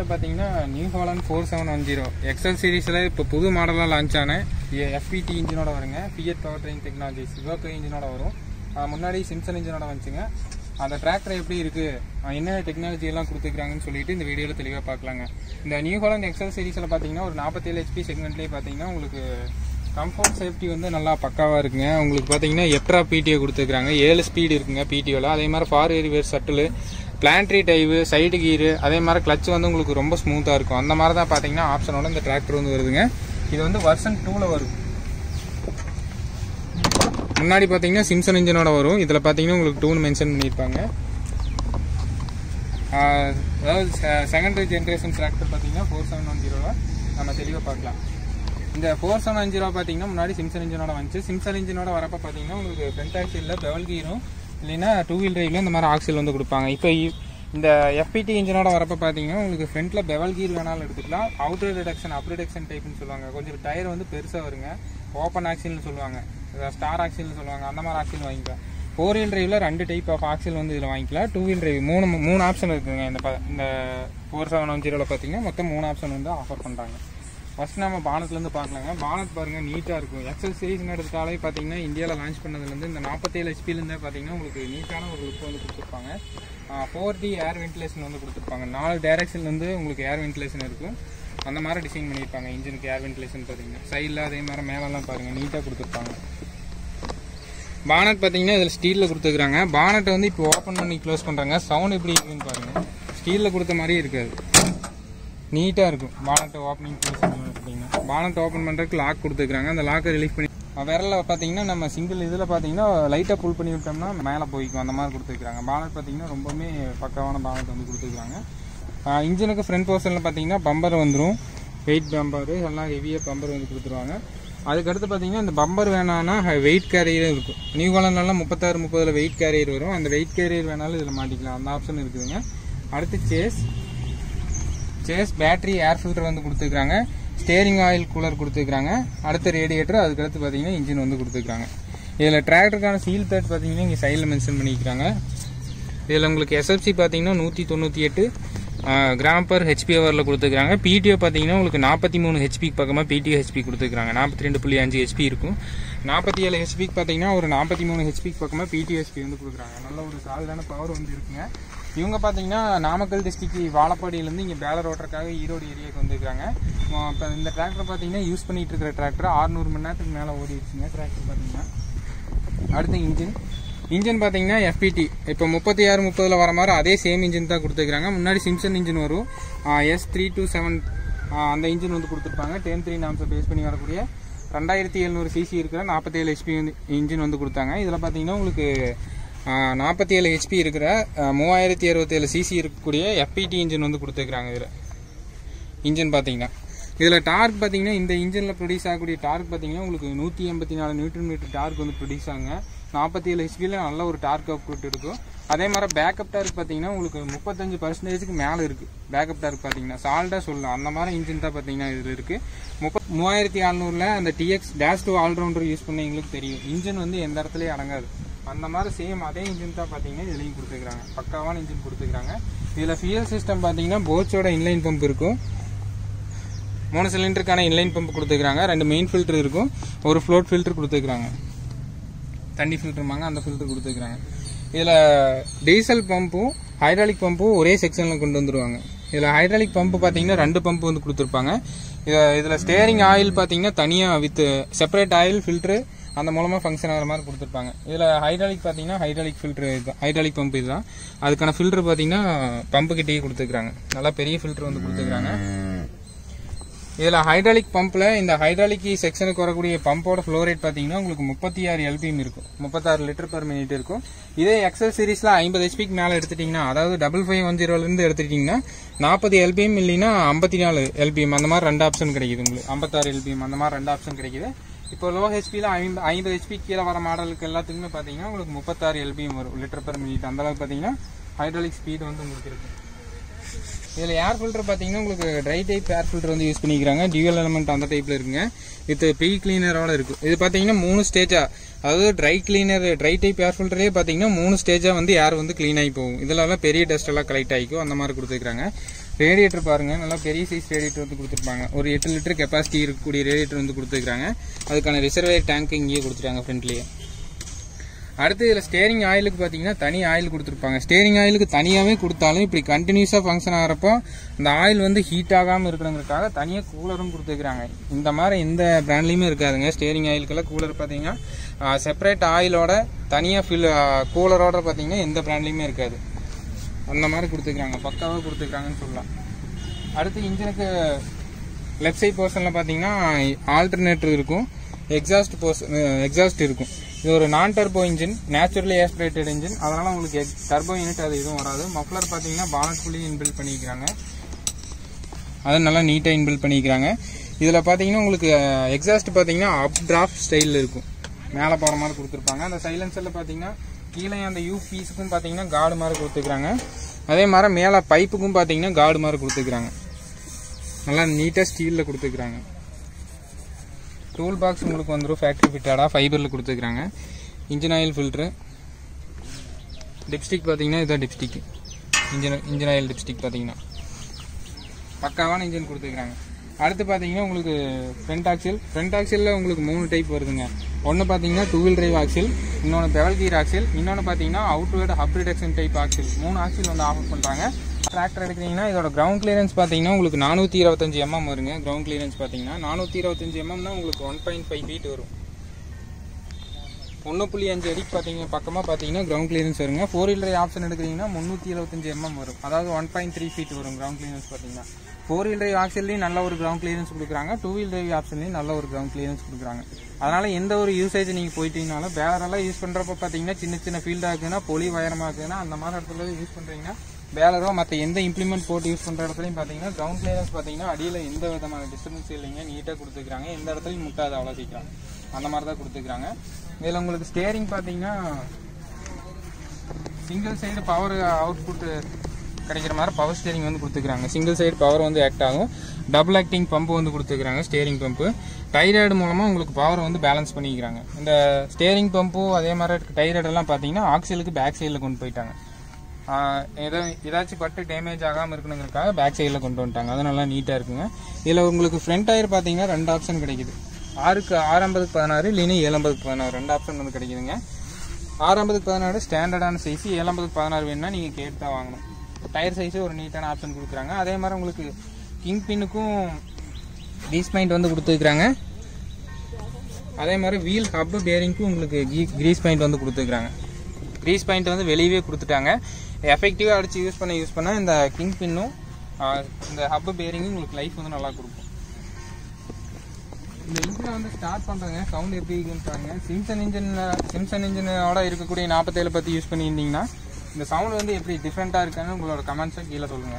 வீடியோவில் பார்த்தீங்கன்னா New Holland four seven one zero Excel சீரீஸில் இப்போ புது மாடலாக லான்ச் ஆன எஃபிடி இன்ஜினோட வருங்க பிஎட் பவர் ட்ரெயின் டெக்னாலஜி சிவோக்கோ இன்ஜினோட வரும் ஆஹ் முன்னாடி சிம்சன் இன்ஜினோட வந்துச்சுங்க அந்த டிராக்டர் எப்படி இருக்குது என்ன டெக்னாலஜி எல்லாம் கொடுத்துருக்காங்கன்னு சொல்லிட்டு இந்த வீடியோவில் தெளிவாக பார்க்கலாங்க இந்த நியூ ஹாலண்ட் எக்ஸல் சீரீஸில் பார்த்தீங்கன்னா ஒரு நாற்பத்தேழு ஹெச்பி செக்மெண்ட்லேயே பார்த்தீங்கன்னா உங்களுக்கு கம்ஃபர்ட் சேஃப்டி வந்து நல்லா பக்காவாக இருக்குங்க உங்களுக்கு பார்த்தீங்கன்னா எட்ரா பிடிஓ கொடுத்துருக்காங்க ஏழு ஸ்பீடு இருக்குங்க பிடிஓவில் அதே மாதிரி ஃபார் ஏரிவேர் சட்டில் பிளான்ட்ரி டைவு சைடு கீரு அதே மாதிரி கிளச் வந்து உங்களுக்கு ரொம்ப ஸ்மூத்தாக இருக்கும் அந்த மாதிரி தான் பார்த்தீங்கன்னா ஆப்ஷனோட இந்த டிராக்டர் வந்து வருதுங்க இது வந்து வருஷன் டூவில் வரும் முன்னாடி பார்த்தீங்கன்னா சிம்சன் இன்ஜினோட வரும் இதில் பார்த்தீங்கன்னா உங்களுக்கு டூன்னு மென்ஷன் பண்ணியிருப்பாங்க ஆஹ் அதாவது செகண்டரி ஜென்ரேஷன் டிராக்டர் பார்த்தீங்கன்னா ஃபோர் செவன் ஒன் ஜீரோவில் நம்ம தெளிவாக பார்க்கலாம் இந்த ஃபோர் செவன் ஒன் ஜீரோ பார்த்தீங்கன்னா முன்னாடி சிம்சன் இன்ஜினோட வந்துச்சு சிம்சன் இன்ஜினோட வரப்போ பார்த்தீங்கன்னா உங்களுக்கு ஃப்ரண்ட் ஆக்சிலில் பெவல் கீரும் இல்லைன்னா டூ வீல் டிரைவ்ல இந்த மாதிரி ஆக்சில் வந்து கொடுப்பாங்க இப்போ இ- இந்த எஃபிடி இன்ஜினோட வரப்போ பார்த்தீங்கன்னா உங்களுக்கு ஃப்ரண்ட்ல பெவல் கீர் வேணாலும் எடுத்துக்கலாம் அவுட்டர் ரிடக்ஷன் அப் ரிடக்ஷன் டைப்னு சொல்லுவாங்க கொஞ்சம் டயர் வந்து பெருசாக வருங்க ஓப்பன் ஆக்சில்னு சொல்லுவாங்க ஸ்டார் ஆக்சில்னு சொல்லுவாங்க அந்த மாதிரி ஆக்சில் வாங்கிக்கலாம் ஃபோர் வீல் டிரைவ்ல ரெண்டு டைப் ஆஃப் ஆக்சில் வந்து இதில் வாங்கிக்கலாம் டூ வீல் டிரைவ் மூணு மூணு ஆப்ஷன் இருக்குங்க இந்த ப- இந்த ஃபோர் செவன் ஒன் ஜீரோவில் பார்த்தீங்கன்னா மொத்தம் மூணு ஆப்ஷன் வந்து ஆஃபர் பண்ணுறாங்க ஃபர்ஸ்ட் நம்ம பானட்லேருந்து பார்க்கலாங்க பானட் பாருங்க நீட்டாக இருக்கும் எக்ஸல் சீரிஸ்னு எடுத்தாலே பார்த்தீங்கன்னா இந்தியாவில் லான்ச் பண்ணதுலேருந்து இந்த நாற்பத்தேழு ஹெச்பிலேருந்தே பார்த்தீங்கன்னா உங்களுக்கு நீட்டான ஒரு லுக் வந்து கொடுத்துருப்பாங்க ஃபோர் டி ஏர் வென்டிலேஷன் வந்து கொடுத்துருப்பாங்க நாலு டைரக்ஷன்ல வந்து உங்களுக்கு ஏர் வென்டிலேஷன் இருக்கும் அந்த மாதிரி டிசைன் பண்ணியிருப்பாங்க இன்ஜினுக்கு ஏர் வென்டிலேஷன் பார்த்தீங்கன்னா சைடில் அதே மாதிரி மேலெல்லாம் பாருங்கள் நீட்டாக கொடுத்துருப்பாங்க பானட் பார்த்தீங்கன்னா இதில் ஸ்டீலில் கொடுத்துருக்காங்க பானட் வந்து இப்போ ஓப்பன் பண்ணி க்ளோஸ் பண்ணுறாங்க சவுண்ட் எப்படி இருக்குன்னு பாருங்கள் ஸ்டீலில் கொடுத்த மாதிரியே இருக்காது நீட்டாக இருக்கும் பானட் ஓப்பனிங் க்ளோஸ் பார்த்தீங்கன்னா பானட் ஓப்பன் பண்ணுறதுக்கு லாக் கொடுத்துருக்காங்க அந்த லாக்கை ரிலீஃப் பண்ணி விரலில் பார்த்தீங்கன்னா நம்ம சிங்கிள் இதில் பார்த்தீங்கன்னா லைட்டாக புல் பண்ணி விட்டோம்னா மேலே போய்க்கும் அந்த மாதிரி கொடுத்துருக்காங்க பானட் பார்த்தீங்கன்னா ரொம்பவுமே பக்காவான பானட் வந்து கொடுத்துருக்காங்க இன்ஜினுக்கு ஃப்ரண்ட் போர்ஷனில் பார்த்தீங்கன்னா பம்பர் வந்துடும் வெயிட் பம்பர் எல்லாம் ஹெவியாக பம்பர் வந்து கொடுத்துருவாங்க அதுக்கடுத்து பார்த்தீங்கன்னா இந்த பம்பர் வேணான்னா வெயிட் கேரியரும் இருக்கும் நியூ காலம்லாம் முப்பத்தாறு முப்பதில் வெயிட் கேரியர் வரும் அந்த வெயிட் கேரியர் வேணாலும் இதில் மாட்டிக்கலாம் அந்த ஆப்ஷன் இருக்குதுங்க அடுத்து chassis chassis battery air filter வந்து கொடுத்துருக்காங்க ஸ்டேரிங் ஆயில் கூலர் கொடுத்துருக்காங்க அடுத்த ரேடியேட்டர் அதுக்கடுத்து பார்த்தீங்கன்னா இன்ஜின் வந்து கொடுத்துருக்காங்க இதில் டிராக்டருக்கான சீல் பேட் பார்த்தீங்கன்னா இங்கே சைடில் மென்ஷன் பண்ணிக்கிறாங்க இதில் உங்களுக்கு எஸ்எஃப்சி பார்த்தீங்கன்னா நூற்றி தொண்ணூற்றி எட்டு கிராம் பர் ஹெச்பி ஹவரில் கொடுத்துருக்காங்க பிடிஓ பார்த்தீங்கன்னா உங்களுக்கு நாற்பத்தி மூணு ஹெச்பி பக்கமாக பிடிஓ ஹெச்பி கொடுத்துருக்காங்க நாற்பத்தி ரெண்டு புள்ளி அஞ்சு ஹெச்பி இருக்கும் நாற்பத்தி ஏழு ஹெச்பிக்கு பார்த்தீங்கன்னா ஒரு நாற்பத்தி மூணு ஹெச்பிக்கு பக்கமாக பிடிஓ ஹெச்பி வந்து கொடுக்குறாங்க நல்ல ஒரு சாலிடான பவர் வந்து இருக்குங்க இவங்க பார்த்தீங்கன்னா நாமக்கல் டிஸ்ட்ரிக்ட் வாழப்பாடியிலேருந்து இங்கே பேலர் ஓட்டுறதுக்காக ஈரோடு ஏரியாவுக்கு வந்திருக்காங்க இப்போ இந்த டிராக்டர் பார்த்தீங்கன்னா யூஸ் பண்ணிட்டு இருக்கிற டிராக்டர் 600 மணி நேரத்துக்கு மேலே ஓடிடுச்சுங்க டிராக்டர் பார்த்தீங்கன்னா அடுத்து இன்ஜின் இன்ஜின் பார்த்தீங்கன்னா எஃபிடி இப்போ முப்பத்தி ஆறு முப்பதில் வர மாதிரி அதே சேம் இன்ஜின் தான் கொடுத்துருக்காங்க முன்னாடி சிம்சன் இன்ஜின் வரும் எஸ் த்ரீ டூ செவன் அந்த இன்ஜின் வந்து கொடுத்துருப்பாங்க டென் த்ரீ நாம்ஸை பேஸ் பண்ணி வரக்கூடிய ரெண்டாயிரத்தி எழுநூறு சிசி இருக்கிற நாற்பத்தேழு ஹெச்பி வந்து இன்ஜின் வந்து கொடுத்தாங்க இதில் பார்த்தீங்கன்னா உங்களுக்கு நாற்பத்தி ஏழு ஹெச்பி இருக்கிற ஆஹ், மூவாயிரத்தி அறுபத்தேழு சிசி இருக்கக்கூடிய எஃபிடி இன்ஜின் வந்து கொடுத்துருக்காங்க இதில் இன்ஜின் பார்த்தீங்கன்னா இதில் டார்க் பார்த்தீங்கன்னா இந்த இன்ஜினில் ப்ரொடியூஸ் ஆகக்கூடிய டார்க் பார்த்தீங்கன்னா உங்களுக்கு நூற்றி எண்பத்தி நாலு நியூட்டன் மீட்டர் டார்க் வந்து ப்ரொடியூஸ் ஆகுங்க நாற்பத்தி ஏழு ஹெச்பியில் நல்ல ஒரு டார்க் அவுட்புட் இருக்கும் அதே மாதிரி பேக்கப் டார்க் பார்த்தீங்கன்னா உங்களுக்கு முப்பத்தஞ்சு பர்சன்டேஜுக்கு மேலே இருக்குது பேக்கப் டார்க் பார்த்தீங்கன்னா சால்டாக சொல்லலாம் அந்த மாதிரி இன்ஜின் தான் பார்த்தீங்கன்னா இதில் இருக்குது முப்பத் மூவாயிரத்தி அறநூறில் அந்த DX dash two allrounder use பண்ண எங்களுக்கு தெரியும் இன்ஜின் வந்து எந்த இடத்துலையும் அடங்காது அந்த மாதிரி சேம் அதே இன்ஜின் தான் பார்த்தீங்கன்னா இதுலேயும் கொடுத்துருக்காங்க பக்காவான இன்ஜின் கொடுத்துருக்காங்க இதில் ஃபியல் சிஸ்டம் பார்த்தீங்கன்னா போட்ஸோட இன்லைன் பம்ப் இருக்கும் மூணு சிலிண்டருக்கான இன்லைன் பம்ப் கொடுத்துருக்காங்க ரெண்டு மெயின் ஃபில்டர் இருக்கும் ஒரு ஃப்ளோட் ஃபில்டர் கொடுத்துருக்காங்க தண்ணி ஃபில்டருமாங்க அந்த ஃபில்டர் கொடுத்துருக்காங்க இதில் டீசல் பம்பும் ஹைட்ராலிக் பம்பும் ஒரே செக்ஷனில் கொண்டு வந்துருவாங்க இதில் ஹைட்ராலிக் பம்பு பார்த்தீங்கன்னா ரெண்டு பம்ப் வந்து கொடுத்துருப்பாங்க இதில் இதில் ஸ்டேரிங் ஆயில் பார்த்தீங்கன்னா தனியாக வித் செப்பரேட் ஆயில் ஃபில்ட்ரு அந்த மூலமாக ஃபங்க்ஷன் ஆகிற மாதிரி கொடுத்துருப்பாங்க இதில் ஹைட்ராலிக் பார்த்தீங்கன்னா ஹைட்ராலிக் ஃபில்ட்ரு இதுதான் ஹைட்ராலிக் பம்ப் இதுதான் அதுக்கான ஃபில்ட்ரு பார்த்தீங்கன்னா பம்பு கிட்டேயே கொடுத்துருக்காங்க நல்லா பெரிய ஃபில்ட்ரு வந்து கொடுத்துருக்காங்க இதில் ஹைட்ராலிக் பம்பில் இந்த ஹைட்ராலிக் செக்ஷனுக்கு வரக்கூடிய பம்போட ஃப்ளோ ரேட் பார்த்தீங்கன்னா உங்களுக்கு முப்பத்தி ஆறு எல்பிஎம் இருக்கும் முப்பத்தாறு லிட்டர் பர் மினிட் இருக்கும் இதே எக்ஸல் சீரிஸில் ஐம்பது ஹெச்பிக்கு மேலே எடுத்துட்டிங்கன்னா அதாவது டபுள் ஃபைவ் ஒன் ஜீரோலேருந்து எடுத்துட்டிங்கன்னா நாற்பது எல்பிஎம் இல்லைன்னா ஐம்பத்தி நாலு எல்பிஎம் அந்த மாதிரி ரெண்டு ஆப்ஷன் கிடைக்குது உங்களுக்கு ஐம்பத்தாறு எல்பிஎம் அந்த மாதிரி ரெண்டு ஆப்ஷன் கிடைக்குது இப்போ லோ ஹெச்பியில் ஐம்பது ஐம்பது ஹெச்பி கீழே வர மாடலுக்கு எல்லாத்துக்குமே பார்த்தீங்கன்னா உங்களுக்கு முப்பத்தாறு எல்பிஎம் வரும் லிட்டர் பர் மினிட் அந்த அளவுக்கு பார்த்தீங்கன்னா ஹைட்ராலிக் ஸ்பீடு வந்து உங்களுக்கு இருக்கும் இதில் ஏர் ஃபில்டர் பார்த்தீங்கன்னா உங்களுக்கு ட்ரை டைப் ஏர் ஃபில்டர் வந்து யூஸ் பண்ணிக்கிறாங்க டியூவல் எலமெண்ட் அந்த டைப்பில் இருக்குங்க வித் ப்ரீ கிளீனரோட இருக்குது இது பார்த்தீங்கன்னா மூணு ஸ்டேஜாக அதாவது dry cleaner dry type air ஃபில்டரே பார்த்தீங்கன்னா மூணு ஸ்டேஜாக வந்து ஏர் வந்து க்ளீன் ஆகி போகும் இதெல்லாம் பெரிய டஸ்ட் எல்லாம் கலெக்ட் ஆகிக்கும் அந்த மாதிரி கொடுத்துருக்காங்க ரேடியேட்டர் பாருங்க நல்லா பெரிய சைஸ் ரேடியேட்டர் வந்து கொடுத்துருப்பாங்க ஒரு எட்டு லிட்டர் கெப்பாசிட்டி இருக்கக்கூடிய ரேடியேட்டர் வந்து கொடுத்துருக்காங்க அதுக்கான ரிசர்வேர் டேங்க் இங்கேயே கொடுத்துட்டாங்க ஃப்ரண்ட்லேயே அடுத்து இதில் ஸ்டேரிங் ஆயிலுக்கு பார்த்தீங்கன்னா தனி ஆயில் கொடுத்துருப்பாங்க ஸ்டேரிங் ஆயிலுக்கு தனியாகவே கொடுத்தாலும் இப்படி கண்டினியூஸாக ஃபங்க்ஷன் ஆகிறப்போ அந்த ஆயில் வந்து ஹீட் ஆகாமல் இருக்கணுங்கிறதுக்காக தனியாக கூலரும் கொடுத்துருக்காங்க இந்த மாதிரி எந்த பிராண்ட்லேயுமே இருக்காதுங்க ஸ்டேரிங் ஆயிலுக்கெல்லாம் கூலர் பார்த்தீங்கன்னா செப்பரேட் ஆயிலோட தனியாக ஃபில் கூலரோட பார்த்தீங்கன்னா எந்த பிராண்ட்லேயுமே இருக்காது அந்த மாதிரி கொடுத்துருக்காங்க பக்காவாக கொடுத்துருக்காங்கன்னு சொல்லலாம் அடுத்து இன்ஜினுக்கு லெஃப்ட் சைட் போர்ஷனில் பார்த்தீங்கன்னா ஆல்டர்னேட்டர் இருக்கும் எக்ஸாஸ்ட் போர்ஸ் எக்ஸாஸ்ட் இருக்கும் இது ஒரு non turbo engine naturally aspirated engine அதனால உங்களுக்கு டர்போ யூனிட் அது எதுவும் வராது மஃப்ளர் பார்த்தீங்கன்னா பானட்குள்ளேயே இன்பில்ட் பண்ணிக்கிறாங்க அதை நல்லா நீட்டாக இன்பில்ட் பண்ணிக்கிறாங்க இதில் பார்த்தீங்கன்னா உங்களுக்கு எக்ஸாஸ்ட் பார்த்தீங்கன்னா அப் டிராஃப்ட் ஸ்டைலில் இருக்கும் மேலே போகிற மாதிரி கொடுத்துருப்பாங்க அந்த சைலன்சரில் பார்த்தீங்கன்னா கீழே அந்த யூ பீஸுக்கும் பார்த்தீங்கன்னா கார்டு மாதிரி கொடுத்துருக்காங்க அதே மாதிரி மேலே பைப்புக்கும் பார்த்தீங்கன்னா கார்டு மாதிரி கொடுத்துருக்காங்க நல்லா நீட்டாக ஸ்டீலில் கொடுத்துருக்காங்க டூல் பாக்ஸ் உங்களுக்கு வந்துடும் ஃபேக்ட்ரி ஃபிட்டடாக ஃபைபரில் கொடுத்துருக்காங்க இன்ஜின் ஆயில் ஃபில்ட்ரு டிப்ஸ்டிக் பார்த்தீங்கன்னா இதுதான் dipstick engine engine oil dipstick பார்த்தீங்கன்னா பக்காவான இன்ஜின் கொடுத்துருக்காங்க அடுத்து பார்த்தீங்கன்னா உங்களுக்கு ஃப்ரண்ட் ஆக்சில் ஃப்ரண்ட் ஆக்சிலில் உங்களுக்கு மூணு டைப் வருதுங்க ஒன்று பார்த்தீங்கன்னா டூ வீல் டிரைவ் ஆக்சில் இன்னொன்று பெவல் கீர் ஆக்சில் இன்னொன்று பார்த்தீங்கன்னா outward hub reduction type axle மூணு ஆக்சில் வந்து ஆஃபர் பண்ணுறாங்க டிராக்டர் எடுக்கிறீங்கன்னா இதோட கிரவுண்ட் கிளியரன்ஸ் பார்த்தீங்கன்னா உங்களுக்கு நானூற்றி இருபத்தஞ்சு எம்எம் வருங்க கிரவுண்ட் கிளியரன்ஸ் பார்த்தீங்கன்னா நானூற்றி இருபத்தஞ்சு எம்எம்னா உங்களுக்கு ஒன் பாயிண்ட் ஃபைவ் ஃபீட் வரும் ஒன்று புள்ளி அஞ்சு அடிக்கு பார்த்தீங்க பக்கமாக பார்த்தீங்கன்னா கிரவுண்ட் கிளியரன்ஸ் வருங்க ஃபோர் வீலர் ஆப்ஷன் எடுக்கிறீங்கன்னா முந்நூற்றி எழுபத்தஞ்சு எம்எம் வரும் அதாவது ஒன் பாயிண்ட் த்ரீ ஃபீட் வரும் கிரவுண்ட் கிளியரன்ஸ் பார்த்தீங்கன்னா ஃபோர் வீல் டிரைவ் ஆப்ஷன்லேயும் நல்ல ஒரு கிரவுண்ட் கிளியரன்ஸ் கொடுக்குறாங்க டூ வீல் டிரைவ் ஆப்ஷன்லேயும் நல்ல ஒரு கிரவுண்ட் கிளியரன்ஸ் கொடுக்குறாங்க அதனால எந்த ஒரு யூசேஜ் நீங்கள் போயிட்டீங்கனாலும் பேலரெல்லாம் யூஸ் பண்ணுறப்ப பார்த்தீங்கன்னா சின்ன சின்ன ஃபீல்டாக இருக்குன்னா பொலி உயரமாக இருக்குன்னா அந்த மாதிரி இடத்துல யூஸ் பண்ணுறீங்கன்னா பேலரோ மற்ற எந்த இம்ப்ளிமெண்ட் போட்டு யூஸ் பண்ணுற இடத்துலையும் பார்த்தீங்கன்னா கிரவுண்ட் கிளியரன்ஸ் பார்த்தீங்கன்னா அடியில் எந்த விதமான டிஸ்டர்பன்ஸ் இல்லைங்க நீட்டாக கொடுத்துருக்காங்க எந்த இடத்துலையும் முட்டாது அவ்வளோ சீக்கிரம் அந்த மாதிரி தான் கொடுத்துருக்காங்க இதில் உங்களுக்கு ஸ்டேரிங் பார்த்தீங்கன்னா சிங்கிள் சைடு பவர் அவுட்புட் கிடைக்கிற மாதிரி பவர் ஸ்டேரிங் வந்து கொடுத்துருக்காங்க சிங்கிள் சைடு பவர் வந்து ஆக்ட் ஆகும் டபுள் ஆக்டிங் பம்பு வந்து கொடுத்துருக்காங்க ஸ்டேரிங் பம்பு டைராய்டு மூலமாக உங்களுக்கு பவர் வந்து பேலன்ஸ் பண்ணிக்கிறாங்க இந்த ஸ்டேரிங் பம்பு அதே மாதிரி டைராய்டு எல்லாம் பார்த்தீங்கன்னா ஆக்சிலுக்கு பேக் சைடில் கொண்டு போயிட்டாங்க ஆஹ் ஏதோ ஏதாச்சும் பட்டு டேமேஜ் ஆகாமல் இருக்கணுங்கிறதுக்காக பேக் சைடில் கொண்டு வந்துட்டாங்க அது நல்லா நீட்டாக இருக்குங்க இதில் உங்களுக்கு ஃப்ரண்ட் டயர் பார்த்தீங்கன்னா ரெண்டு ஆப்ஷன் கிடைக்குது ஆறுக்கு ஆறம்பதுக்கு பதினாறு இல்லைன்னா ஏழம்பதுக்கு பதினாறு ரெண்டு ஆப்ஷன் வந்து கிடைக்குதுங்க ஆறம்பதுக்கு பதினாறு ஸ்டாண்டர்டான சைஸ் ஏழம்பதுக்கு பதினாறு வேணும்னா நீங்கள் கேட்டு தான் வாங்கணும் டயர் சைஸு ஒரு நீட்டான ஆப்ஷன் கொடுக்குறாங்க அதே மாதிரி உங்களுக்கு கிங் பின்னுக்கும் ரீஸ் பாயிண்ட் வந்து கொடுத்துருக்குறாங்க அதே மாதிரி வீல் ஹப் பேரிங்க்கும் உங்களுக்கு கிரீஸ் பாயிண்ட் வந்து கொடுத்துருக்குறாங்க கிரீஸ் பாயிண்ட் வந்து வெளியவே கொடுத்துட்டாங்க எஃபெக்டிவாக அடித்து யூஸ் பண்ண யூஸ் பண்ண இந்த கிங் பின்னும் ஆஹ், இந்த ஹப் பேரிங்கும் உங்களுக்கு லைஃப் வந்து நல்லா கொடுக்கும் இந்த இன்ஜினை வந்து ஸ்டார்ட் பண்ணுறேங்க சவுண்ட் எப்படி இருக்குன்னு பாருங்க சிம்சன் இன்ஜின் சிம்சன் இன்ஜினோட இருக்கக்கூடிய நாற்பத்தேழு பற்றி யூஸ் பண்ணியிருந்தீங்கன்னா இந்த சவுண்ட் வந்து எப்படி டிஃப்ரெண்ட்டாக இருக்குன்னு உங்களோட கமெண்ட்ஸை கீழே சொல்லுங்கள்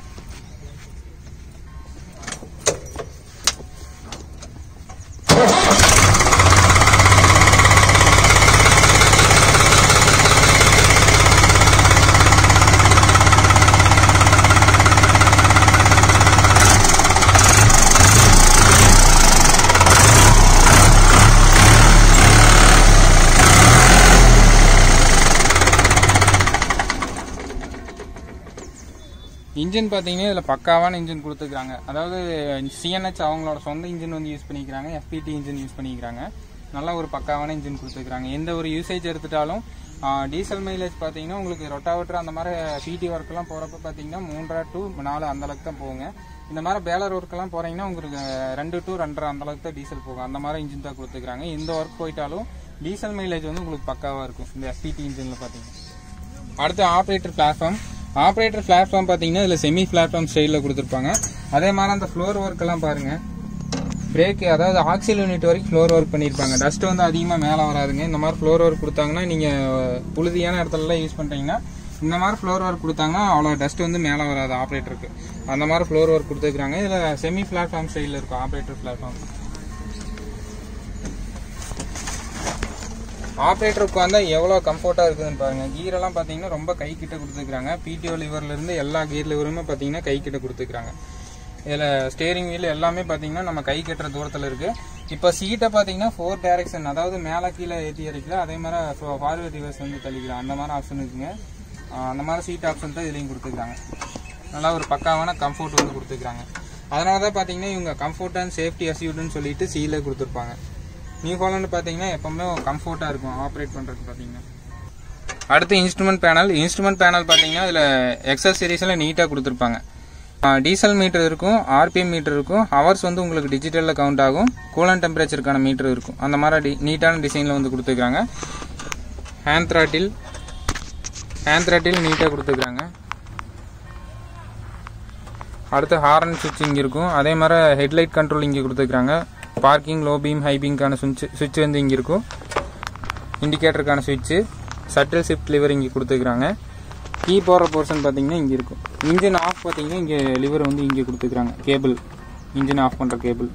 இன்ஜின் பார்த்தீங்கன்னா இதில் பக்காவான இன்ஜின் கொடுத்துருக்காங்க அதாவது சிஎன்ஹெச் அவங்களோட சொந்த இன்ஜின் வந்து யூஸ் பண்ணிக்கிறாங்க எஃபிடி இன்ஜின் யூஸ் பண்ணிக்கிறாங்க நல்ல ஒரு பக்காவான இன்ஜின் கொடுத்துருக்காங்க எந்த ஒரு யூசேஜ் எடுத்துட்டாலும் டீசல் மைலேஜ் பார்த்தீங்கன்னா உங்களுக்கு ரொட்டாவேட்டர் அந்த மாதிரி பிடி ஒர்க்கெல்லாம் போகிறப்ப பார்த்தீங்கன்னா மூன்றரை டு நாலு அந்த அளவுக்கு தான் போகுங்க இந்த மாதிரி பேலர் ஒர்க்கெல்லாம் போகிறீங்கன்னா உங்களுக்கு ரெண்டு டு ரெண்டரை அந்த அளவுக்கு தான் டீசல் போகும் அந்த மாதிரி இன்ஜின் தான் கொடுத்துருக்காங்க எந்த ஒர்க் போயிட்டாலும் டீசல் மைலேஜ் வந்து உங்களுக்கு பக்காவாக இருக்கும் இந்த எஃபிடி இன்ஜினில் பார்த்தீங்கன்னா அடுத்து ஆப்ரேட்டர் பிளாட்ஃபார்ம் ஆப்ரேட்டர் பிளாட்ஃபார்ம் பார்த்தீங்கன்னா இதில் செமி பிளாட்ஃபார்ம் ஸ்டைலில் கொடுத்துருப்பாங்க அதே மாதிரி அந்த ஃப்ளோர் ஒர்க் எல்லாம் பாருங்க பிரேக் அதாவது ஆக்சில் யூனிட் வரைக்கும் ஃப்ளோர் ஒர்க் பண்ணியிருப்பாங்க டஸ்ட் வந்து அதிகமாக மேலே வராதுங்க இந்த மாதிரி ஃப்ளோர் ஒர்க் கொடுத்தாங்கன்னா நீங்கள் புழுதியான இடத்துலலாம் யூஸ் பண்ணுறீங்கன்னா இந்த மாதிரி ஃப்ளோர் ஒர்க் கொடுத்தாங்கன்னா அவ்வளோ டஸ்ட் வந்து மேலே வராது ஆப்ரேட்டருக்கு அந்த மாதிரி ஃப்ளோர் ஒர்க் கொடுத்துருக்காங்க இதில் செமி பிளாட்ஃபார்ம் ஸ்டைலில் இருக்கும் ஆப்ரேட்டர் பிளாட்ஃபார்ம் ஆப்ரேட்டர் உட்காந்தா எவ்வளோ கம்ஃபர்ட்டாக இருக்குதுன்னு பாருங்க கீர் எல்லாம் பார்த்தீங்கன்னா ரொம்ப கை கிட்ட கொடுத்துருக்காங்க பிடிஓ லிவர்ல இருந்து எல்லா கீர் லிவருமே பார்த்தீங்கன்னா கை கிட்ட கொடுத்துருக்காங்க இதில் ஸ்டேரிங் வீல் எல்லாமே பார்த்தீங்கன்னா நம்ம கை கட்டுற தூரத்தில் இருக்கு இப்போ சீட்டை பார்த்தீங்கன்னா ஃபோர் டைரக்ஷன் அதாவது மேலே கீழே ஏற்றி இறக்கலாம் அதே மாதிரி ஃபார்வர்ட் ரிவர்ஸ் வந்து தள்ளிக்கலாம் அந்த மாதிரி ஆப்ஷன் இருக்குங்க ஆஹ் அந்த மாதிரி சீட் ஆப்ஷன் தான் இதுலேயும் கொடுத்துருக்காங்க நல்லா ஒரு பக்காவான கம்ஃபோர்ட் வந்து கொடுத்துருக்காங்க அதனால தான் பார்த்தீங்கன்னா இவங்க கம்ஃபோர்ட் அண்ட் சேஃப்டி அசியூட்னு சொல்லிட்டு சீலே கொடுத்துருப்பாங்க நியூ ஹாலண்ட் பார்த்தீங்கன்னா எப்பவுமே கம்ஃபோர்ட்டாக இருக்கும் ஆப்ரேட் பண்ணுறதுக்கு பார்த்தீங்கன்னா அடுத்து இன்ஸ்ட்ருமெண்ட் பேனல் இன்ஸ்ட்ருமெண்ட் பேனல் பார்த்தீங்கன்னா இதில் எக்ஸல் சீரீஸில் நீட்டாக கொடுத்துருப்பாங்க டீசல் மீட்டர் இருக்கும் ஆர்பிஎம் மீட்டர் இருக்கும் ஹவர்ஸ் வந்து உங்களுக்கு டிஜிட்டலில் கவுண்ட் ஆகும் கூலன் டெம்பரேச்சருக்கான மீட்டர் இருக்கும் அந்த மாதிரி டி நீட்டான டிசைனில் வந்து கொடுத்துருக்காங்க ஹேண்ட் த்ராட்டில் ஹேண்ட் த்ராட்டில் நீட்டாக கொடுத்துருக்காங்க அடுத்து ஹார்ன் சுவிட்ச் இங்கே இருக்கும் அதே மாதிரி ஹெட்லைட் கண்ட்ரோல் இங்கே கொடுத்துருக்காங்க பார்க்கிங் லோ பீம் ஹை பீம்க்கான சுவிட்ச் சுவிட்ச் வந்து இங்கே இருக்கும் இண்டிகேட்டருக்கான சுவிட்சு சட்டில் ஷிஃப்ட் லிவர் இங்கே கொடுத்துருக்காங்க கீ போடுற போர்ஷன் பார்த்தீங்கன்னா இங்கே இருக்கும் இன்ஜின் ஆஃப் பார்த்தீங்கன்னா இங்கே லிவர் வந்து இங்கே கொடுத்துருக்காங்க கேபிள் இன்ஜின் ஆஃப் பண்ணுற கேபிள்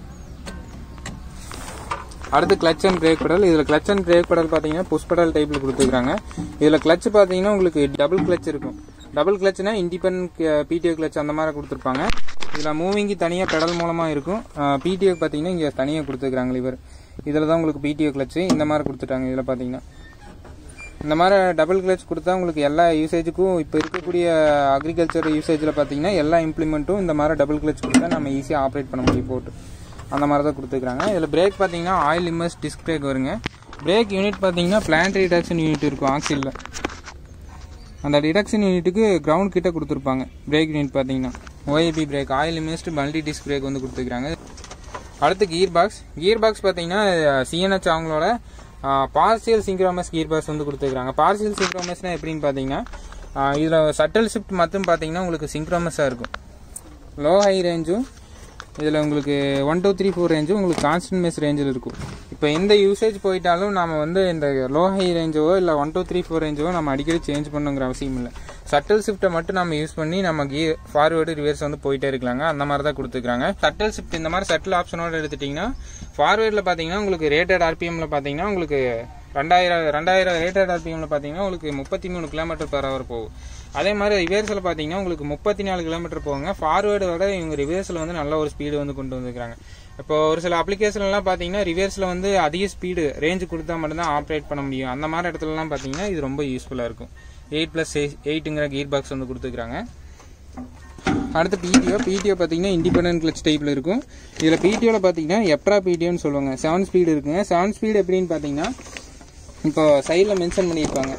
அடுத்து கிளச் அண்ட் பிரேக் பெடல் இதில் கிளச் அண்ட் பிரேக் பெடல் பார்த்தீங்கன்னா புஷ் பெடல் டைப்பில் கொடுத்துருக்காங்க இதில் கிளச் பார்த்தீங்கன்னா உங்களுக்கு டபுள் கிளச் இருக்கும் டபுள் கிளச்னா இண்டிபெண்ட் பிடிஓ கிளச் அந்த மாதிரி கொடுத்துருப்பாங்க இதில் மூவிங்கு தனியாக பெடல் மூலமாக இருக்கும் பிடிஓ பார்த்தீங்கன்னா இங்கே தனியாக கொடுத்துருக்காங்க லிவர் இதில் தான் உங்களுக்கு பிடிஓ கிளச்சு இந்த மாதிரி கொடுத்துட்டாங்க இதில் பார்த்தீங்கன்னா இந்த மாதிரி டபுள் கிளச் கொடுத்தா உங்களுக்கு எல்லா யூசேஜுக்கும் இப்போ இருக்கக்கூடிய அக்ரிகல்ச்சர் யூசேஜில் பார்த்தீங்கன்னா எல்லா இம்ப்ளிமெண்ட்டும் இந்த மாதிரி டபுள் கிளச் கொடுத்தா நம்ம ஈஸியாக ஆப்ரேட் பண்ண முடியும் போட்டு அந்த மாதிரி தான் கொடுத்துருக்காங்க இதில் பிரேக் பார்த்தீங்கன்னா ஆயில் இம்மர்ஸ் டிஸ்க் பிரேக் வருங்க பிரேக் யூனிட் பார்த்தீங்கன்னா பிளான்ட் ரிடக்ஷன் யூனிட் இருக்கும் ஆக்சிலில் அந்த டிடக்ஷன் யூனிட்டுக்கு கிரவுண்ட் கிட்ட கொடுத்துருப்பாங்க பிரேக் யூனிட் பார்த்தீங்கன்னா ஓஏபி brake oil immersed multi disc brake வந்து கொடுத்துருக்காங்க அடுத்து கீர் பாக்ஸ் கீர் பாக்ஸ் பார்த்தீங்கன்னா சிஎன்ஹெச் அவங்களோட பார்சியல் சிங்க்ரோமஸ் கீர் பாக்ஸ் வந்து கொடுத்துருக்காங்க பார்சியல் சிங்க்ரோமஸ்னா எப்படின்னு பார்த்தீங்கன்னா இதில் சட்டல் ஷிஃப்ட் மட்டும் பார்த்தீங்கன்னா உங்களுக்கு சிங்க்ரோமஸாக இருக்கும் லோ ஹை ரேஞ்சும் இதில் உங்களுக்கு ஒன் டூ த்ரீ ஃபோர் ரேஞ்சும் உங்களுக்கு கான்ஸ்டன்ட் மெஸ் ரேஞ்சில் இருக்கும் இப்போ எந்த யூசேஜ் போயிட்டாலும் நம்ம வந்து இந்த லோ ஹை ரேஞ்சோ இல்லை ஒன் டூ த்ரீ ஃபோர் ரேஞ்சோ நம்ம அடிக்கடி சேஞ்ச் பண்ணுங்கிற அவசியம் இல்லை சட்டல் ஷிஃப்ட்டை மட்டும் நம்ம யூஸ் பண்ணி நம்ம கீ ஃபார்வேர்டு ரிவர்ஸ் வந்து போயிட்டே இருக்கலாங்க அந்த மாதிரி தான் கொடுத்துருக்காங்க சட்டல் ஷிஃப்ட் இந்த மாதிரி சட்டல் ஆப்ஷனோட எடுத்துட்டிங்கன்னா ஃபார்வேர்டில் பார்த்தீங்கன்னா உங்களுக்கு ரேட்டட் ஆர்பிஎம்ல பார்த்தீங்கன்னா உங்களுக்கு ரெண்டாயிரம் ரெண்டாயிரம் ரேட்டட் ஆர்பிஎம்ல பார்த்தீங்கன்னா உங்களுக்கு முப்பத்தி மூணு கிலோமீட்டர் பர் ஹவர் போகும் அதே மாதிரி ரிவர்ஸில் பார்த்தீங்கன்னா உங்களுக்கு முப்பத்தி நாலு கிலோமீட்டர் போவாங்க ஃபார்வேர்டு விட இவங்க ரிவர்ஸில் வந்து நல்ல ஒரு ஸ்பீடு வந்து கொண்டு வந்திருக்காங்க இப்போ ஒரு சில அப்ளிகேஷன்லாம் பார்த்தீங்கன்னா ரிவர்ஸில் வந்து அதிக ஸ்பீடு ரேஞ்சு கொடுத்தா மட்டும்தான் ஆப்ரேட் பண்ண முடியும் அந்த மாதிரி இடத்துலலாம் பார்த்தீங்கன்னா இது ரொம்ப யூஸ்ஃபுல்லாக இருக்கும் எயிட் ப்ளஸ் எயிட்டுங்கிற கீர் பாக்ஸ் வந்து கொடுத்துருக்காங்க அடுத்து பிடிஓ பிடிஓ பார்த்தீங்கன்னா இண்டிபெண்டன்ட் கிளச் டைப்பில் இருக்கும் இதில் பிடிஓவில் பார்த்தீங்கன்னா எப்ரா பிடிஓன்னு சொல்லுவாங்க செவன் ஸ்பீடு இருக்குங்க செவன் ஸ்பீடு எப்படின்னு பார்த்தீங்கன்னா இப்போ சைடில் மென்ஷன் பண்ணியிருப்பாங்க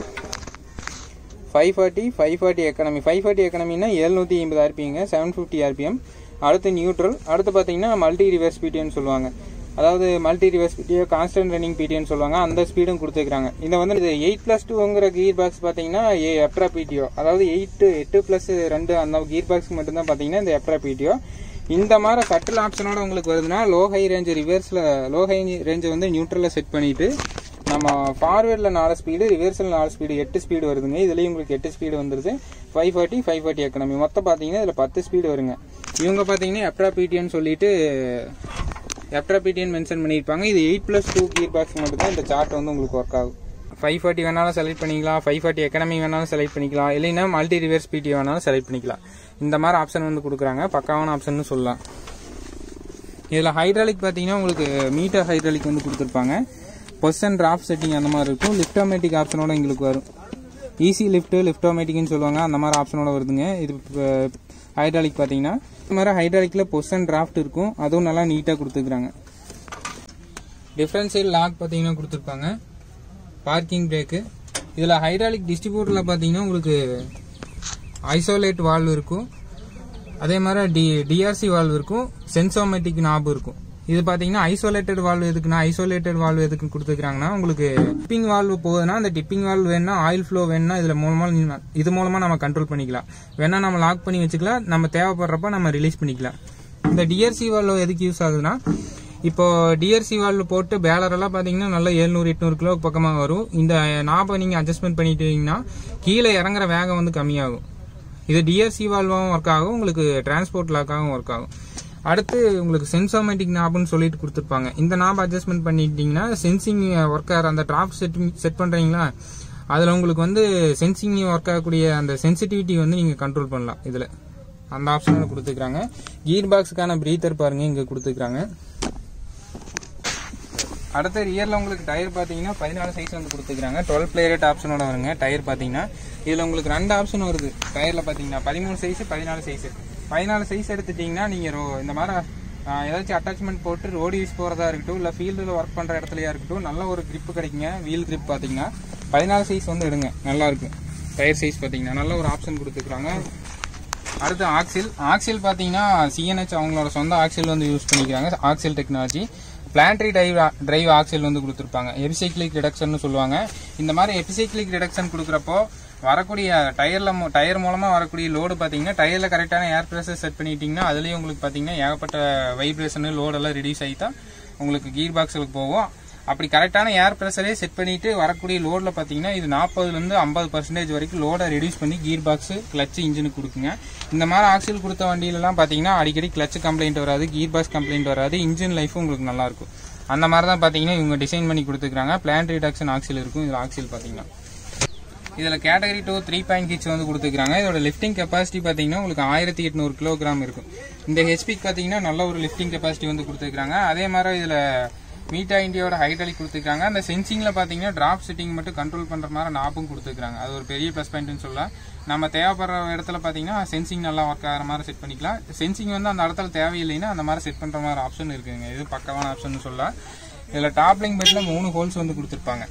five forty five forty economy five forty எக்கனமினா எழுநூற்றி ஐம்பது ஆர்பிஎங்க செவன் ஃபிஃப்டி ஆர்பிஎம் அடுத்து நியூட்ரல் அடுத்து பார்த்தீங்கன்னா மல்டி ரிவர்ஸ் பிடிஎன்னு சொல்லுவாங்க அதாவது multi reverse PTO constant running பிடிஎன்னு சொல்லுவாங்க அந்த ஸ்பீடும் கொடுத்துருக்காங்க இந்த வந்து இது எயிட் ப்ளஸ் டூங்கிற கீர் பாக்ஸ் பார்த்தீங்கன்னா எப்ரா பிடிஓ அதாவது எயிட் எட்டு ப்ளஸ் ரெண்டு அந்த கீர் பாக்ஸ் மட்டும்தான் பார்த்தீங்கன்னா இந்த எப்ரா பிடிஓ இந்த மாதிரி சட்டில் ஆப்ஷனோட உங்களுக்கு வருதுன்னா லோ ஹை ரேஞ்ச் ரிவர்ஸில் லோ ஹை ரேஞ்சை வந்து நியூட்ரலில் செட் பண்ணிட்டு நம்ம ஃபார்வேர்டில் நாலு ஸ்பீடு ரிவர்ஸில் நாலு ஸ்பீடு எட்டு ஸ்பீடு வருதுங்க இதுலேயும் உங்களுக்கு எட்டு ஸ்பீடு வந்துருது five forty five forty economy மொத்தம் பார்த்தீங்கன்னா இதில் பத்து ஸ்பீடு வருங்க இவங்க பார்த்தீங்கன்னா எப்ரா பிடிஎன்னு சொல்லிட்டு எப்ரா பிடிஎன் மென்ஷன் பண்ணியிருப்பாங்க இது eight plus two gear box மட்டும் தான் இந்த சார்ட் வந்து உங்களுக்கு ஒர்க் ஆகும் ஃபைவ் ஃபார்ட்டி வேணாலும் செலக்ட் பண்ணிக்கலாம் ஃபைவ் ஃபார்ட்டி எக்கனமி வேணாலும் செலக்ட் பண்ணிக்கலாம் இல்லைன்னா மல்டி ரிவர்ஸ் பிடி வேணாலும் செலக்ட் பண்ணிக்கலாம் இந்த மாதிரி ஆப்ஷன் வந்து கொடுக்குறாங்க பக்காவான ஆப்ஷன் சொல்லலாம் இதில் ஹைட்ராலிக் பார்த்தீங்கன்னா உங்களுக்கு மீட்டர் ஹைட்ராலிக் வந்து கொடுத்துருப்பாங்க பொசிஷன் டிராப் செட்டிங் அந்த மாதிரி இருக்கும் லிஃப்டோமேட்டிக் ஆப்ஷனோட எங்களுக்கு வரும் ஈஸி லிஃப்ட் லிஃப்டோமேட்டிக்னு சொல்லுவாங்க அந்த மாதிரி ஆப்ஷனோட வருதுங்க இது ஹைட்ராலிக் பார்த்தீங்கன்னா இந்த மாதிரி ஹைட்ராலிக்கில் பொசிஷன் டிராஃப்ட் இருக்கும் அதுவும் நல்லா நீட்டாக கொடுத்துருக்குறாங்க டிஃப்ரென்ஷியல் லாக் பார்த்தீங்கன்னா கொடுத்துருப்பாங்க பார்க்கிங் பிரேக்கு இதில் ஹைட்ராலிக் டிஸ்ட்ரிபியூட்டரில் பார்த்தீங்கன்னா உங்களுக்கு ஐசோலேட் வால்வ் இருக்கும் அதே மாதிரி டி டிஆர்சி வால்வ் இருக்கும் சென்சோமேட்டிக் நாப் இருக்கும் இது பாத்தீங்கன்னா ஐசோலேட்டட் வால்வ் எதுக்குன்னா ஐசோலேட்டட் வால்வ் எதுக்கு கொடுத்துருக்காங்கன்னா உங்களுக்கு டிப்பிங் வால்வ் போகுதுன்னா அந்த டிப்பிங் வால்வ் வேணும்னா ஆயில் ஃப்ளோ வேணும்னா இதுல மூலமா நீ- இது மூலமா நம்ம கண்ட்ரோல் பண்ணிக்கலாம் வேணா நம்ம லாக் பண்ணி வச்சுக்கலாம் நம்ம தேவைப்படுறப்ப நம்ம ரிலீஸ் பண்ணிக்கலாம் இந்த டிஆர்சி வால்வ் எதுக்கு யூஸ் ஆகுதுன்னா இப்போ டிஆர்சி வால்வ் போட்டு பேலர் எல்லாம் பாத்தீங்கன்னா நல்ல 700 எட்நூறு கிலோ பக்கமா வரும் இந்த நாபை நீங்க அட்ஜஸ்ட்மெண்ட் பண்ணிட்டீங்கன்னா கீழே இறங்குற வேகம் வந்து கம்மியாகும் இது டிஆர்சி வால்வாகவும் ஒர்க் ஆகும் உங்களுக்கு டிரான்ஸ்போர்ட் லாக்காகவும் ஒர்க் ஆகும் அடுத்து உங்களுக்கு சென்சோமேட்டிக் நாப்னு சொல்லிட்டு கொடுத்துருப்பாங்க இந்த நாப் அட்ஜஸ்ட்மெண்ட் பண்ணிட்டீங்கன்னா சென்சிங் ஒர்க் ஆகிற அந்த டிராப் செட் செட் பண்றீங்களா அதுல உங்களுக்கு வந்து சென்சிங் ஒர்க் ஆகக்கூடிய அந்த சென்சிட்டிவிட்டி வந்து நீங்க கண்ட்ரோல் பண்ணலாம் இதுல அந்த ஆப்ஷன் கொடுத்துருக்காங்க கீர் பாக்ஸுக்கான பிரீத்தர் பாருங்க இங்க கொடுத்துருக்காங்க அடுத்த ரியர்ல உங்களுக்கு டயர் பாத்தீங்கன்னா பதினாலு சைஸ் வந்து கொடுத்துருக்காங்க டுவெல் பிளேயரட் ஆப்ஷனோட வருங்க டயர் பாத்தீங்கன்னா இதில் உங்களுக்கு ரெண்டு ஆப்ஷன் வருது டயரில் பார்த்தீங்கன்னா பதிமூணு சைஸ் பதினாலு சைஸ் பதினாலு சைஸ் எடுத்துட்டிங்கன்னா நீங்கள் ரோ இந்த மாதிரி ஆஹ், ஏதாச்சும் அட்டாச்மெண்ட் போட்டு ரோடு யூஸ் போகிறதா இருக்கட்டும் இல்லை ஃபீல்டில் ஒர்க் பண்ணுற இடத்துலையா இருக்கட்டும் நல்ல ஒரு grip கிடைக்குங்க வீல் grip பார்த்தீங்கன்னா பதினாலு சைஸ் வந்து எடுங்க நல்லா இருக்கும் டயர் சைஸ் பார்த்தீங்கன்னா நல்ல ஒரு ஆப்ஷன் கொடுத்துருக்காங்க அடுத்து ஆக்சில் ஆக்சில் பார்த்தீங்கன்னா சிஎன்ஹெச் அவங்களோட சொந்த ஆக்சில் வந்து யூஸ் பண்ணிக்கிறாங்க axle technology planetary drive drive axle வந்து கொடுத்துருப்பாங்க எபிசைக்ளிக் ரிடக்ஷன் சொல்லுவாங்க இந்த மாதிரி எபிசைக்ளிக் ரிடக்ஷன் கொடுக்குறப்போ வரக்கூடிய டயர்ல மு- டயர் மூலமா வரக்கூடிய லோடு பார்த்தீங்கன்னா டயர்ல கரெக்டான ஏர் ப்ரெஷர் செட் பண்ணிட்டீங்கன்னா அதுலயும் உங்களுக்கு பார்த்தீங்கன்னா ஏகப்பட்ட வைப்ரேஷன் லோடெல்லாம் ரெடியூஸ் ஆகி தான் உங்களுக்கு கீர் பாக்ஸுக்கு போகும் அப்படி கரெக்டான ஏர் ப்ரெஷரே செட் பண்ணிட்டு வரக்கூடிய லோடில் பார்த்தீங்கன்னா இது நாற்பதுலேருந்து ஐம்பது பர்சன்டேஜ் வரைக்கும் லோடை ரெடியூஸ் பண்ணி கீர் பாக்ஸ் கிளச் இன்ஜினுக்கு கொடுக்குங்க இந்த மாதிரி ஆக்சில் கொடுத்த வண்டியிலலாம் பார்த்தீங்கன்னா அடிக்கடி கிளச் கம்ப்ளைண்ட் வராது கீர் பாக்ஸ் கம்ப்ளைண்ட் வராது இன்ஜின் லைஃபும் உங்களுக்கு நல்லா இருக்கும் அந்த மாதிரி தான் பார்த்தீங்கன்னா இவங்க டிசைன் பண்ணி கொடுத்துருக்காங்க பிளான்ட் ரிடக்ஷன் ஆக்சில் இருக்கும் இதில் ஆக்சில் பார்த்தீங்கன்னா இதில் category two three point kits வந்து கொடுத்துருக்காங்க இதோட லிஃப்டிங் கெப்பாசிட்டி பார்த்தீங்கன்னா உங்களுக்கு ஆயிரத்தி எட்நூறு கிலோகிராம் இருக்கும் இந்த ஹெச்பிக்கு பார்த்தீங்கன்னா நல்ல ஒரு லிஃப்டிங் கெப்பாசிட்டி வந்து கொடுத்துருக்காங்க அதே மாதிரி இதில் மீட்டா இந்தியாவோட ஹைட்ராலிக் கொடுத்துருக்காங்க அந்த சென்சிங்கில் பார்த்தீங்கன்னா டிராப் செட்டிங் மட்டும் கண்ட்ரோல் பண்ணுற மாதிரி நாப்பும் கொடுத்துருக்காங்க அது ஒரு பெரிய ப்ளஸ் பாயிண்ட்னு சொல்லலாம் நம்ம தேவைப்படுற இடத்துல பார்த்தீங்கன்னா சென்சிங் நல்லா ஒர்க் ஆகிற மாதிரி செட் பண்ணிக்கலாம் சென்சிங் வந்து அந்த இடத்துல தேவையில்லைன்னா அந்த மாதிரி செட் பண்ணுற மாதிரி ஆப்ஷன் இருக்குங்க இது பக்கவான ஆப்ஷன் சொல்லலாம் இதில் டாப்லிங் பெட்டில் மூணு ஹோல்ஸ் வந்து கொடுத்துருப்பாங்க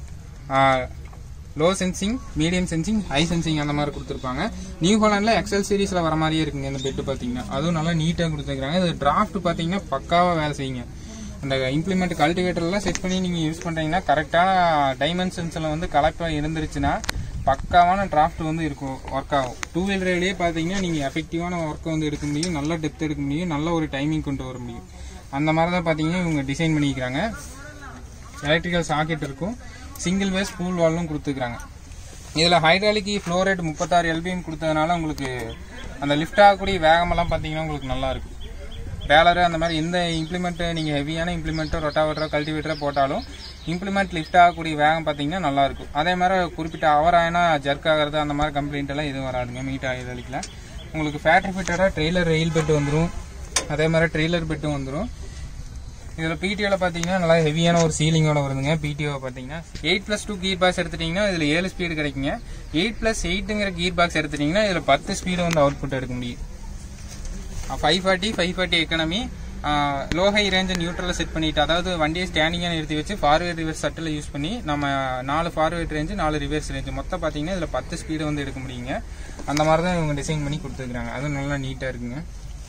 low sensing medium sensing high sensing அந்த மாதிரி கொடுத்துருப்பாங்க நியூ ஹாலண்ட்ல எக்ஸல் சீரிஸ்ல வர மாதிரியே இருக்குங்க இந்த பெட் பாத்தீங்கன்னா அதுவும் நல்லா நீட்டா கொடுத்துருக்காங்க இது டிராஃப்ட் பாத்தீங்கன்னா பக்காவா வேலை செய்யுங்க அந்த இம்ப்ளிமெண்ட் கல்டிவேட்டர்லாம் செட் பண்ணி நீங்க யூஸ் பண்றீங்கன்னா கரெக்டான டைமென்ஷன்ஸ்ல வந்து கலப்பா இருந்துருச்சுன்னா பக்காவான டிராஃப்ட் வந்து இருக்கும் ஒர்க் ஆகும் டூ வீலர்லேயே பார்த்தீங்கன்னா நீங்கள் எஃபெக்டிவான ஒர்க்கை வந்து எடுக்க முடியும் நல்ல டெப்த் எடுக்க முடியும் நல்ல ஒரு டைமிங் கொண்டு வர முடியும் அந்த மாதிரி தான் பார்த்தீங்கன்னா இவங்க டிசைன் பண்ணிக்கிறாங்க எலக்ட்ரிக்கல் சாக்கெட் இருக்கும் சிங்கிள் வேஸ் பூல் வால்லும் கொடுத்துருக்காங்க இதில் ஹைட்ராலிக் ஃப்ளோரேட் முப்பத்தாறு எல்பிஎம் கொடுத்ததுனால உங்களுக்கு அந்த லிஃப்ட் ஆகக்கூடிய வேகமெல்லாம் பார்த்தீங்கன்னா உங்களுக்கு நல்லா இருக்கும் பேலரு அந்த மாதிரி எந்த இம்ப்ளிமெண்ட் நீங்கள் ஹெவியான இம்ப்ளிமெண்ட்டோ ரொட்டாவேட்டரோ கல்டிவேட்டரோ போட்டாலும் இம்ப்ளிமெண்ட் லிஃப்ட் ஆகக்கூடிய வேகம் பார்த்தீங்கன்னா நல்லா இருக்கும் அதே மாதிரி குறிப்பிட்ட அவர் ஆயினா ஜர்க் ஆகிறது அந்த மாதிரி கம்ப்ளைண்ட் எல்லாம் எதுவும் வராதுங்க மீட் ஹைட்ராலிக்கில் உங்களுக்கு ஃபேக்ட்ரி ஃபிட்டடாக ட்ரெய்லர் ரெயில் பெட் வந்துடும் அதே மாதிரி ட்ரெய்லர் பெட்டும் வந்துடும் இதில் பிடிஓவில் பார்த்தீங்கன்னா நல்லா ஹெவியான ஒரு சீலிங்கோட வருதுங்க பிடிஓ பார்த்தீங்கன்னா eight plus two gear box எடுத்துட்டீங்கன்னா இதில் ஏழு ஸ்பீடு கிடைக்குங்க எயிட் ப்ளஸ் எயிட்டுங்கிற கீர் பாக்ஸ் எடுத்துட்டீங்கன்னா இதில் பத்து ஸ்பீடு வந்து அவுட்புட் எடுக்க முடியும் five forty five forty economy low high ரேஞ்சை நியூட்ரலில் செட் பண்ணிட்டு அதாவது வண்டியை ஸ்டாண்டிங்காக நிறுத்தி வச்சு ஃபார்வேர்ட் ரிவர்ஸ் சட்டில் யூஸ் பண்ணி நம்ம நாலு ஃபார்வேர்ட் ரேஞ்சு நாலு ரிவர்ஸ் ரேஞ்சு மொத்தம் பார்த்தீங்கன்னா இதில் பத்து ஸ்பீடு வந்து எடுக்க முடியுங்க அந்த மாதிரி தான் இவங்க டிசைன் பண்ணி கொடுத்துருக்காங்க அதுவும் நல்லா நீட்டாக இருக்குங்க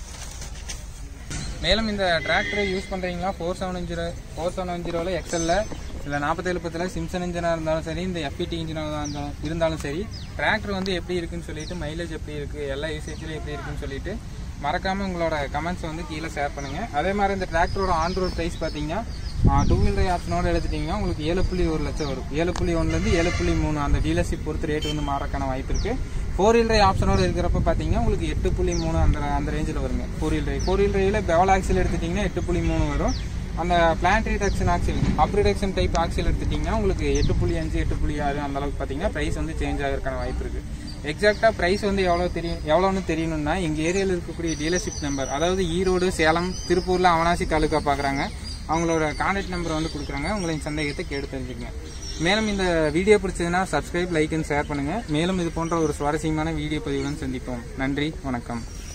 மேலும் இந்த டிராக்டரை யூஸ் பண்ணுறீங்களா four seven zero four seven ஜீரோவில் எக்ஸலில் இல்லை நாற்பத்தேழு பத்தில் சிம்சன் இன்ஜினாக இருந்தாலும் சரி இந்த எஃபிடி இன்ஜினாக இருந்தாலும் இருந்தாலும் சரி டிராக்டர் வந்து எப்படி இருக்குன்னு சொல்லிட்டு மைலேஜ் எப்படி இருக்குது எல்லா யூசேஜிலும் எப்படி இருக்குன்னு சொல்லிட்டு மறக்காமல் உங்களோட கமெண்ட்ஸ் வந்து கீழே ஷேர் பண்ணுங்கள் அதே மாதிரி இந்த டிராக்டரோட ஆன் ரோட் ப்ரைஸ் பார்த்தீங்கன்னா டூ வீலர் ஆப்ஷனோட எடுத்துட்டிங்கன்னா உங்களுக்கு ஏழு புள்ளி ஒரு லட்சம் வரும் ஏழு புள்ளி ஒன்றுலேருந்து ஏழு புள்ளி மூணு அந்த டீலர்ஷிப் பொறுத்து ரேட் வந்து மாறக்கான வாய்ப்பு இருக்குது ஃபோர் வீல் டிரைவ் ஆப்ஷனோட இருக்கிறப்ப பார்த்தீங்கன்னா உங்களுக்கு எட்டு புள்ளி மூணு அந்த அந்த ரேஞ்சில் வருங்க four wheel drive four wheel டிரைவில் பெவல் ஆக்சில் எடுத்துட்டிங்கன்னா எட்டு புள்ளி மூணு வரும் அந்த plant reduction axle hub reduction type axle எடுத்துட்டிங்கன்னா உங்களுக்கு எட்டு புள்ளி அஞ்சு எட்டு புள்ளி ஆறு அந்த அளவுக்கு பார்த்தீங்கன்னா ப்ரைஸ் வந்து சேஞ்ச் ஆகிறதுக்கான வாய்ப்பு இருக்குது எக்ஸாக்டாக ப்ரைஸ் வந்து எவ்வளோ தெரியும் எவ்வளோன்னு தெரியணும்னா எங்கள் ஏரியாவில் இருக்கக்கூடிய டீலர்ஷிப் நம்பர் அதாவது ஈரோடு சேலம் திருப்பூரில் அவனாசி தாலுக்கா பார்க்குறாங்க அவங்களோட கான்டாக்ட் நம்பர் வந்து கொடுக்குறாங்க உங்களின் சந்தேகத்தை கேட்டு தெரிஞ்சுக்கங்க மேலும் இந்த வீடியோ பிடிச்சதுன்னா சப்ஸ்கிரைப் லைக் அண்ட் ஷேர் பண்ணுங்கள் மேலும் இது போன்ற ஒரு சுவாரஸ்யமான வீடியோ பதிவுடன் சந்திப்போம் நன்றி வணக்கம்